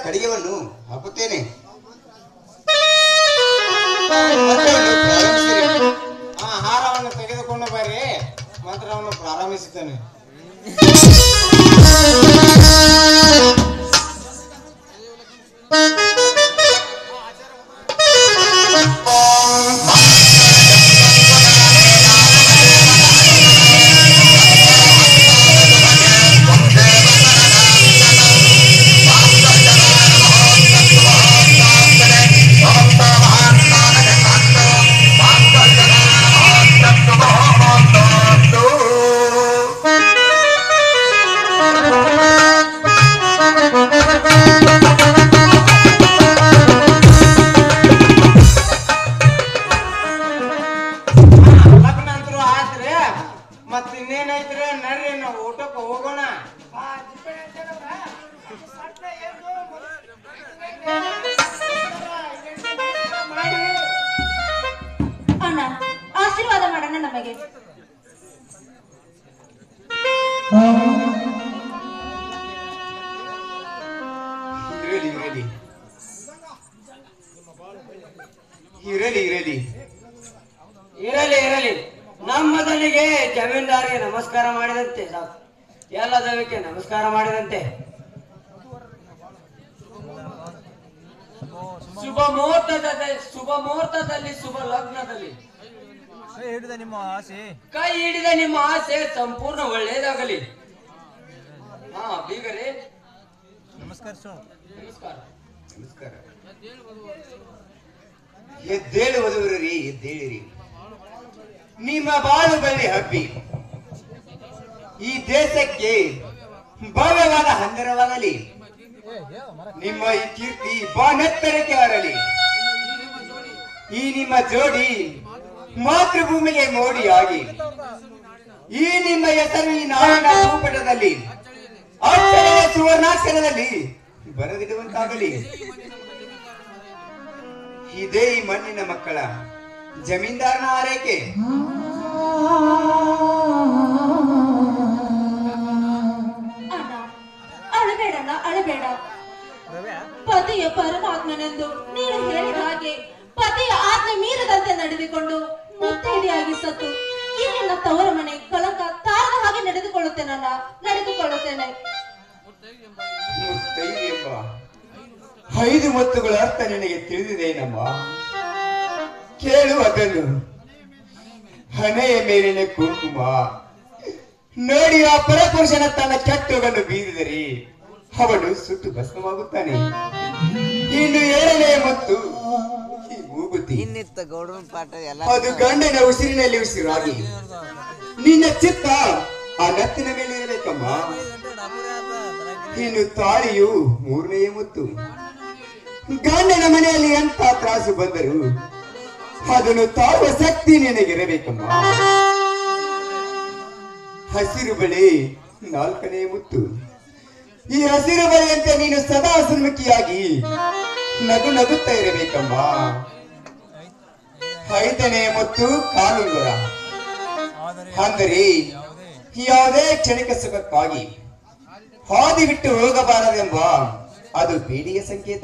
ಕಡಿಗೆವನ್ನು ಹಾಕುತ್ತೇನೆ ಮಂತ್ರವನ್ನು ಪ್ರಾರಂಭಿಸಿರಿ. ಆ ಹಾರವನ್ನು ತೆಗೆದುಕೊಂಡು ಬರ್ರಿ ಮಂತ್ರವನ್ನು ಪ್ರಾರಂಭಿಸುತ್ತೇನೆ ಲಗ್ನ ಅಂತರೂ ಆತ್ರಿ ಮತ್ ಇನ್ನೇನೈತ್ರಿ ನಡ್ರಿ ನಾವು ಊಟಕ್ಕೆ ಹೋಗೋಣ ಅಣ್ಣ ಆಶೀರ್ವಾದ ಮಾಡೋಣ ನಮಗೆ ಇರಲಿ ಇರಲಿ ಇರಲಿ ಇರಲಿ ಇರಲಿ ಇರಲಿ ನಮ್ಮ ಮೊದಲಿಗೆ ಜಮೀನ್ದಾರಿಗೆ ನಮಸ್ಕಾರ ಮಾಡಿದಂತೆ ಸಾಕು ಎಲ್ಲ ದೈವಕ್ಕೆ ನಮಸ್ಕಾರ ಮಾಡಿದಂತೆ ಶುಭ ಮುಹೂರ್ತದಲ್ಲಿ ಶುಭ ಮುಹೂರ್ತದಲ್ಲಿ ಶುಭ ಲಗ್ನದಲ್ಲಿ ಕೈ ಹಿಡಿದ ನಿಮ್ಮ ಆಸೆ ಕೈ ಹಿಡಿದ ನಿಮ್ಮ ಆಸೆ ಸಂಪೂರ್ಣ ಒಳ್ಳೆಯದಾಗಲಿ ಹಾ ಬೀಗರೇ ನಮಸ್ಕರಿಸು ನಮಸ್ಕಾರ ನಮಸ್ಕಾರ ಎದ್ದೇಳು ವಧುವರರಿ ಎದ್ದೇಳಿರಿ ನಿಮ್ಮ ಬಾಳು ಬಳ್ಳಿ ಹಬ್ಬಿ ಈ ದೇಶಕ್ಕೆ ಭವ್ಯವಾದ ಹಂದರವಾಗಲಿ ನಿಮ್ಮ ಈ ಕೀರ್ತಿ ಬಾನೆತ್ತರಕ್ಕೆ ಹರಲಿ ಈ ನಿಮ್ಮ ಜೋಡಿ ಮಾತೃಭೂಮಿಗೆ ಮೋಡಿಯಾಗಿ ಈ ನಿಮ್ಮ ಹೆಸರು ಈ ನಾಡಿನ ಭೂಪಟದಲ್ಲಿ ಅಕ್ಷರದ ಸುವರ್ಣಾಕ್ಷರದಲ್ಲಿ ಬರೆದಿಡುವಂತಾಗಲಿ ಇದೇ ಈ ಮಣ್ಣಿನ ಮಕ್ಕಳ ಜಮೀನ್ದಾರನ ಆರೈಕೆ ಅಣ್ಣ ಅಳಬೇಡಣ್ಣ ಅಳಬೇಡ ರವ್ಯಾ ಪತಿಯ ಪರಮಾತ್ಮನೆಂದು ನೀನು ಹೇಳಿದ ಹಾಗೆ ಪತಿಯ ಆಜ್ಞೆ ಮೀರದಂತೆ ನಡೆದುಕೊಂಡು ಮುತ್ತೈದೆಯಾಗಿ ಸತ್ತು ಈ ನಿನ್ನ ತವರ ಮನೆ ಕಳಂಕ ತಾರದ ಹಾಗೆ ನಡೆದುಕೊಳ್ಳುತ್ತೇನಲ್ಲ ನಡೆದುಕೊಳ್ಳುತ್ತೇನೆ ಮುತ್ತೈದೆ ಎಂಬ ಐದು ಮತ್ತುಗಳ ಅರ್ಥ ನಿನಗೆ ತಿಳಿದಿದೇನಮ್ಮ ಕೇಳು ಅದನ್ನು ಹಣೆಯ ಮೇಲಿನ ಕುಂಕುಮ ನೋಡಿ ಆ ಪರಪುರುಷನ ತನ್ನ ಕೆಟ್ಟೋಗನ್ನು ಬೀರಿದರೆ ಅವನು ಸುಟ್ಟು ಭಸ್ಮವಾಗುತ್ತಾನೆ ಇನ್ನು ಏಳನೆಯ ಮತ್ತು ಈ ಮೂಗುತಿ ಇನ್ನಿತ್ತ ಗೌಡನ ಪಾಠ ಎಲ್ಲ ಅದು ಗಂಡನ ಉಸಿರಿನಲ್ಲಿ ಉಸಿರಾಗಿ ನಿನ್ನ ಚಿತ್ತ ಆ ನತ್ತಿನ ಮೇಲೆ ಇರಬೇಕಮ್ಮ ಇನ್ನು ತಾಳಿಯು ಮೂರನೆಯ ಮುತ್ತು ಗಂಡನ ಮನೆಯಲ್ಲಿ ಎಂತ ತ್ರಾಸು ಬಂದರೂ ಅದನ್ನು ತಾಳುವ ಶಕ್ತಿ ನಿನಗಿರಬೇಕಮ್ಮ ಹಸಿರು ಬಳೆ ನಾಲ್ಕನೆಯ ಮುತ್ತು ಈ ಹಸಿರು ಬಳೆಯಂತೆ ನೀನು ಸದಾ ಸನ್ಮುಖಿಯಾಗಿ ನಗು ನಗುತ್ತಾ ಇರಬೇಕಮ್ಮ ಐದನೆಯ ಮತ್ತು ಕಾಲುಂಗುರ ಆದರೆ ಅಂದರೆ ಯಾವುದೇ ಕ್ಷಣಿಕ ಸುಖಕ್ಕಾಗಿ ಹಾದಿ ಬಿಟ್ಟು ಹೋಗಬಾರದೆಂಬ ಅದು ಪೀಡಿಗೆ ಸಂಕೇತ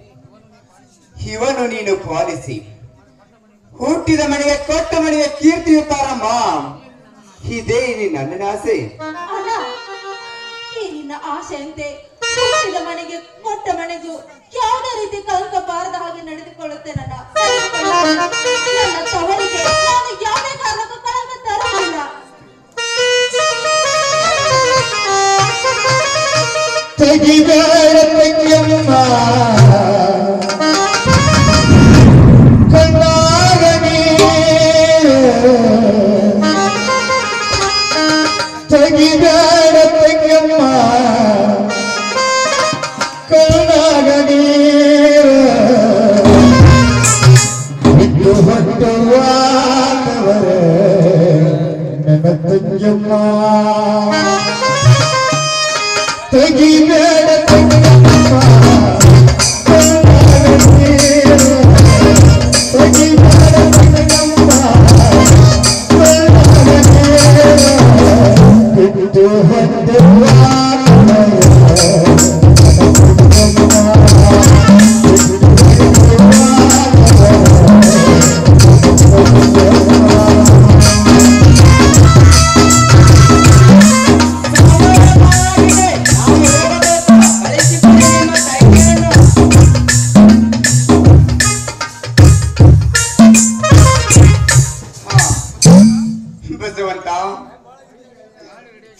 ಇವನು ನೀನು ಪಾಲಿಸಿ ಹುಟ್ಟಿದ ಮನೆಗೆ ಕೊಟ್ಟ ಮನೆಗೆ ಕೀರ್ತಿಯುತ್ತಾರಮ್ಮ ಇದೇ ನೀ- ನನ್ನ ಆಸೆ ಅಣ್ಣ ಈ ನಿನ್ನ ಆಸೆಯಂತೆ ಹುಟ್ಟಿದ ಮನೆಗೆ ಕೊಟ್ಟ ಮನೆಗೂ ಯಾವುದೇ ರೀತಿ ಕಳಂಕ ಬಾರದ ಹಾಗೆ ನಡೆದುಕೊಳ್ಳುತ್ತೇನಲ್ಲ ನನ್ನ ತವರಿಗೆ ನಾನು ಯಾವುದೇ ಕಾರಣಕ್ಕೂ ಕಳಂಕ ತರುವುದಿಲ್ಲ ತೆಗಿಬೇಡ ತಂಗಮ್ಮ ಕಣ್ಣಾಗ ನೀರು. ತೆಗಿಬೇಡ ತಂಗಮ್ಮ ಕಣ್ಣಾಗ ನೀರು. ಬಿಟ್ಟು ಹೊಟ್ಟುವಾದವರೇ ನನ್ನ ತಂಗಮ್ಮ ತೆಗಿಬೇಡ ತಂಗಮ್ಮ ಕಣ್ಣಾಗ ನೀರು. ತೆಗಿಬೇಡ ತಂಗಮ್ಮ ಕಣ್ಣಾಗ ನೀರು. ಬಿಟ್ಟು ಹೊಟ್ಟುವಾದವರೇ ನನ್ನ ತಂಗಮ್ಮ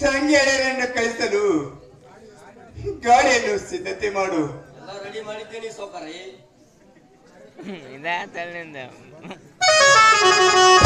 ತಂಗಿಯರನ್ನು ಕಳಿಸಲು ಗಾಡಿಯನ್ನು ಸಿದ್ಧತೆ ಮಾಡು ಎಲ್ಲ ರೆಡಿ ಮಾಡಿದ್ದೀನಿ ಸೌಕರ್ಯ ಇದ ತಳ್ಳಿಂದ ಆ